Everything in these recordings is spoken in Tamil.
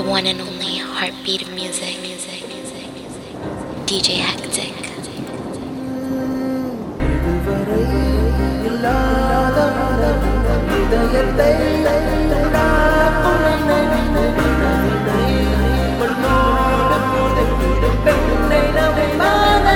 one and only heartbeat of music, music, music, music. DJ Hectic. இதுவரை இல்லாத உணர்வு இதயத்தை உண்டாக்கும் நினைவினை மண்ணோடு புதைத்திடும் பெண்ணை நம்பாத.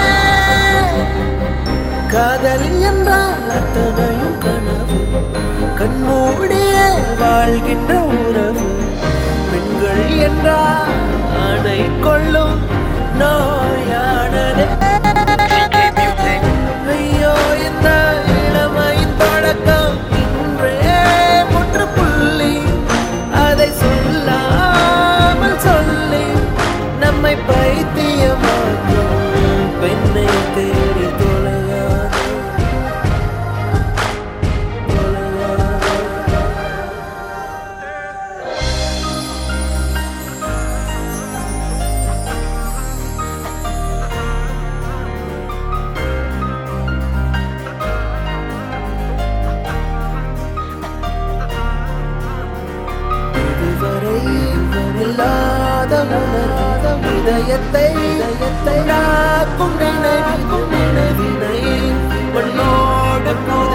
காதல் என்றால் அத்தனையும் கனவு கண்மூடிய வாழ்கின்ற உறவு பெண்கள் என்றால் ஆணை கொள்ளும் நோயானதே ஐயோ இந்த இளமையின் தொடக்கம் இன்றே முற்றுப்புள்ளி அதை சொல்லாமல் சொல்லி நம்மை பைத்தியமாக்கும் பெண்ணை தேடி தொலையாது தொலையாது இதுவரை இல்லாத உணர்வு இதயத்தை இதயத்தை நாக்கும் நினைவு நினைவினை மண்ணோடு புதை